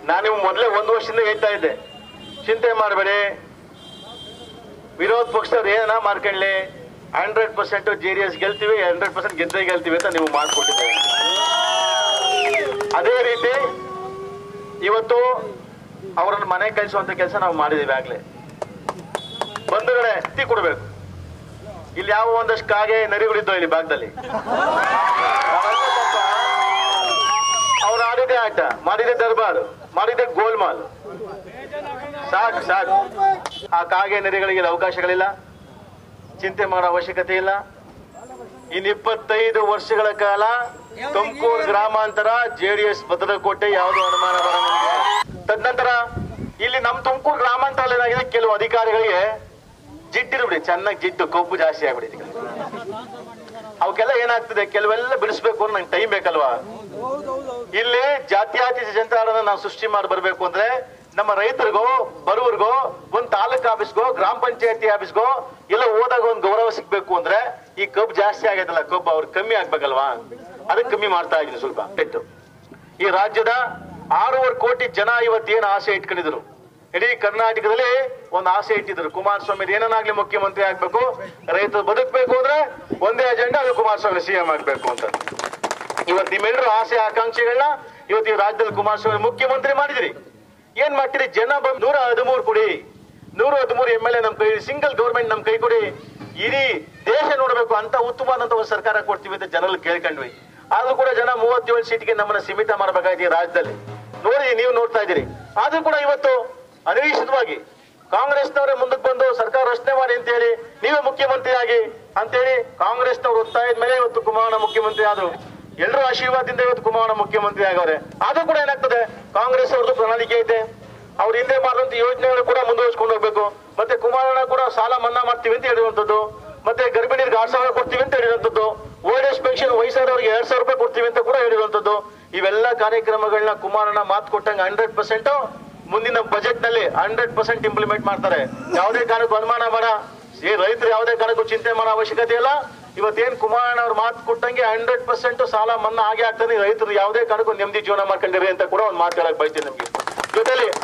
ನಾನು ನಿಮ್ಗೆ ಮೊದಲೇ ಒಂದು ವರ್ಷದಿಂದ ಹೇಳ್ತಾ ಇದ್ದೆ ಚಿಂತೆ ಮಾಡಬೇಡಿ ವಿರೋಧ ಪಕ್ಷದವ್ರು ಏನ ಮಾಡ್ಕೊಳ್ಳಿ hundred percent J D S ಗೆಲ್ತೀವಿ ಹಂಡ್ರೆಡ್ ಪರ್ಸೆಂಟ್ ಗೆದ್ದೇ ಗೆಲ್ತೀವಿ ಅಂತ ನೀವು ಮಾಡ್ಕೊಟ್ಟಿದ್ದೇವೆ ಅದೇ ರೀತಿ ಇವತ್ತು ಅವರನ್ನು ಮನೆ ಕಳಿಸುವಂತ ಕೆಲಸ ನಾವು ಮಾಡಿದೀವಿ ಆಗ್ಲೇ ಬಂಧುಗಳೇ ಎತ್ತಿ ಕೊಡ್ಬೇಕು ಇಲ್ಲಿ ಯಾವ ಒಂದಷ್ಟು ಕಾಗೆ ನರಿಗಳಿದ್ದೋ ಇಲ್ಲಿ ಭಾಗದಲ್ಲಿ ಅವ್ರು ಆಡಿದೆ ಆಟ ಮಾಡಿದೆ ದರ್ಬಾರ್ ಮಾಡಿದೆ ಗೋಲ್ಮಾಲ್ ಸಾಕು ಸಾಕು ಆ ಕಾಗೆ ನರಿಗಳಿಗೆ ಇಲ್ಲಿ ಅವಕಾಶಗಳಿಲ್ಲ ಚಿಂತೆ ಮಾಡೋ ಅವಶ್ಯಕತೆ ಇಲ್ಲ ಇನ್ ಇಪ್ಪತ್ತೈದು ವರ್ಷಗಳ ಕಾಲ ತುಮಕೂರು ಗ್ರಾಮಾಂತರ ಜೆಡಿಎಸ್ ಭದ್ರಕೋಟೆ ಯಾವುದು ಅನುಮಾನ ಬರ ನಿಮ್ಗೆ ತದನಂತರ ಇಲ್ಲಿ ನಮ್ಮ ತುಮಕೂರು ಗ್ರಾಮಾಂತರ ಏನಾಗಿದೆ ಕೆಲವು ಅಧಿಕಾರಿಗಳಿಗೆ ಜಿಡ್ಡಿರ್ಬಿಡಿ ಚೆನ್ನಾಗಿ ಜಿಡ್ಡು ಕೊಬ್ಬು ಜಾಸ್ತಿ ಆಗ್ಬಿಡಿ ಅವಕ್ಕೆಲ್ಲ ಏನಾಗ್ತದೆ ಕೆಲವೆಲ್ಲ ಬಿಡಿಸ್ಬೇಕು ಅಂದ್ರೆ ನಂಗೆ ಟೈಮ್ ಬೇಕಲ್ವಾ ಇಲ್ಲಿ ಜಾತ್ಯತೀತ ಜನತಾದಳನ ನಾವು ಸೃಷ್ಟಿ ಮಾಡಿ ಬರ್ಬೇಕು ಅಂದ್ರೆ ನಮ್ಮ ರೈತರಿಗೋ ಬರುವರ್ಗೋ ಒಂದ್ ತಾಲೂಕ್ ಆಫೀಸ್ಗೋ ಗ್ರಾಮ ಪಂಚಾಯತಿ ಆಫೀಸ್ಗೋ ಎಲ್ಲ ಹೋದಾಗ ಒಂದ್ ಗೌರವ ಸಿಗ್ಬೇಕು ಅಂದ್ರೆ ಈ ಕಬ್ಬು ಜಾಸ್ತಿ ಆಗೈತಲ್ಲ ಕಬ್ಬು ಅವ್ರು ಕಮ್ಮಿ ಆಗ್ಬೇಕಲ್ವಾ ಅದಕ್ಕೆ ಕಮ್ಮಿ ಮಾಡ್ತಾ ಇದೀನಿ ಸ್ವಲ್ಪ ಪೆಟ್ಟು ಈ ರಾಜ್ಯದ ಆರೂವರೆ ಕೋಟಿ ಜನ ಇವತ್ತೇನು ಆಸೆ ಇಟ್ಕೊಂಡಿದ್ರು ಇಡೀ ಕರ್ನಾಟಕದಲ್ಲಿ ಒಂದು ಆಸೆ ಇಟ್ಟಿದ್ರು ಕುಮಾರಸ್ವಾಮಿ ಏನನ್ನಾಗ್ಲಿ ಮುಖ್ಯಮಂತ್ರಿ ಆಗ್ಬೇಕು ರೈತರು ಬದುಕಬೇಕು ಅಂದ್ರೆ ಒಂದೇ ಅಜೆಂಡಾ ಅದು ಕುಮಾರಸ್ವಾಮಿ ಸಿಎಂ ಆಗ್ಬೇಕು ಅಂತ ಇವತ್ತು ನಿಮ್ಮೆಲ್ಲರೂ ಆಸೆ ಆಕಾಂಕ್ಷೆಗಳನ್ನ ಇವತ್ತು ಈ ರಾಜ್ಯದಲ್ಲಿ ಕುಮಾರಸ್ವಾಮಿ ಮುಖ್ಯಮಂತ್ರಿ ಮಾಡಿದಿರಿ ಏನ್ ಮಾಡ್ತೀರಿ ಜನ ಬಂದು ನೂರ ಹದಿಮೂರು ಕೊಡಿ ನೂರ ಹದಿಮೂರು ಎಂ ಎಲ್ ಎ ನಮ್ ಕೈ ಸಿಂಗಲ್ ಗೌರ್ಮೆಂಟ್ ನಮ್ ಕೈ ಕೊಡಿ ಇಡೀ ದೇಶ ನೋಡ್ಬೇಕು ಅಂತ ಉತ್ತಮವಾದಂತ ಒಂದು ಸರ್ಕಾರ ಕೊಡ್ತೀವಿ ಅಂತ ಜನರಲ್ಲಿ ಕೇಳ್ಕೊಂಡ್ವಿ ಆದ್ರೂ ಕೂಡ ಜನ ಮೂವತ್ತೇಳು ಸೀಟ್ಗೆ ನಮ್ಮನ್ನ ಸೀಮಿತ ಮಾಡಬೇಕಾಗಿದೆ ಈ ರಾಜ್ಯದಲ್ಲಿ ನೋಡಿ ನೀವು ನೋಡ್ತಾ ಇದ್ದೀರಿ ಆದ್ರೂ ಕೂಡ ಇವತ್ತು ಅನಿರೀಕ್ಷಿತವಾಗಿ ಕಾಂಗ್ರೆಸ್ನವರೇ ಮುಂದಕ್ಕೆ ಬಂದು ಸರ್ಕಾರ ರಚನೆ ಮಾಡಿ ಅಂತ ಹೇಳಿ ನೀವೇ ಮುಖ್ಯಮಂತ್ರಿ ಆಗಿ ಅಂತೇಳಿ ಕಾಂಗ್ರೆಸ್ನವ್ರು ಒತ್ತಾಯದ ಮೇಲೆ ಇವತ್ತು ಕುಮಾರಣ್ಣ ಮುಖ್ಯಮಂತ್ರಿ ಆದ್ರು ಎಲ್ಲರೂ ಆಶೀರ್ವಾದದಿಂದ ಇವತ್ತು ಕುಮಾರಣ್ಣ ಮುಖ್ಯಮಂತ್ರಿ ಆಗವ್ರೆ ಆದ್ರೂ ಕೂಡ ಏನಾಗ್ತದೆ ಕಾಂಗ್ರೆಸ್ ಅವ್ರದ್ದು ಪ್ರಣಾಳಿಕೆ ಐತೆ ಅವ್ರ ಹಿಂದೆ ಮಾಡಿದಂತ ಯೋಜನೆಗಳು ಕೂಡ ಮುಂದುವರಿಸ್ಕೊಂಡು ಹೋಗ್ಬೇಕು ಮತ್ತೆ ಕುಮಾರಣ್ಣ ಕೂಡ ಸಾಲ ಮನ್ನಾ ಮಾಡ್ತೀವಿ ಅಂತ ಹೇಳಿರುವಂತದ್ದು ಮತ್ತೆ ಗರ್ಭಿಣಿಯರಿಗೆ ಆರ್ ಸಾವಿರ ಕೊಡ್ತೀವಿ ಅಂತ ಹೇಳಿರುವಂತದ್ದು ಓಲ್ಡ್ ಏಜ್ ಪೆನ್ಷನ್ ವಯಸ್ಸಾದವರಿಗೆ ಎರಡ್ ಸಾವಿರ ರೂಪಾಯಿ ಕೊಡ್ತೀವಿ ಅಂತ ಕೂಡ ಹೇಳಿರುವಂತದ್ದು ಇವೆಲ್ಲ ಕಾರ್ಯಕ್ರಮಗಳನ್ನ ಕುಮಾರಣ್ಣ ಮಾತು ಕೊಟ್ಟಂಗೆ ಹಂಡ್ರೆಡ್ ಪರ್ಸೆಂಟ್ ಮುಂದಿನ ಬಜೆಟ್ ನಲ್ಲಿ ಹಂಡ್ರೆಡ್ ಪರ್ಸೆಂಟ್ ಇಂಪ್ಲಿಮೆಂಟ್ ಮಾಡ್ತಾರೆ ಯಾವುದೇ ಕಾರಣಕ್ಕೂ ಅನುಮಾನ ಬೇಡ ಈ ರೈತರು ಯಾವುದೇ ಕಾರಣಕ್ಕೂ ಚಿಂತೆ ಮಾಡೋ ಅವಶ್ಯಕತೆ ಇಲ್ಲ ಇವತ್ತೇನ್ ಕುಮಾರಣ್ಣ ಅವ್ರ ಮಾತು ಕೊಟ್ಟಂಗೆ ಹಂಡ್ರೆಡ್ ಪರ್ಸೆಂಟ್ ಸಾಲ ಮನ್ನಾ ಆಗೇ ಆಗ್ತದೆ ರೈತರು ಯಾವುದೇ ಕಾರಣಕ್ಕೂ ನೆಮ್ಮದಿ ಜೀವನ ಮಾಡ್ಕೊಂಡಿರಿ ಅಂತ ಕೂಡ ಒಂದು ಮಾತು ಹೇಳಕ್ ಬಯಸ್ತೀನಿ ನಿಮ್ಗೆ ಜೊತೆಲಿ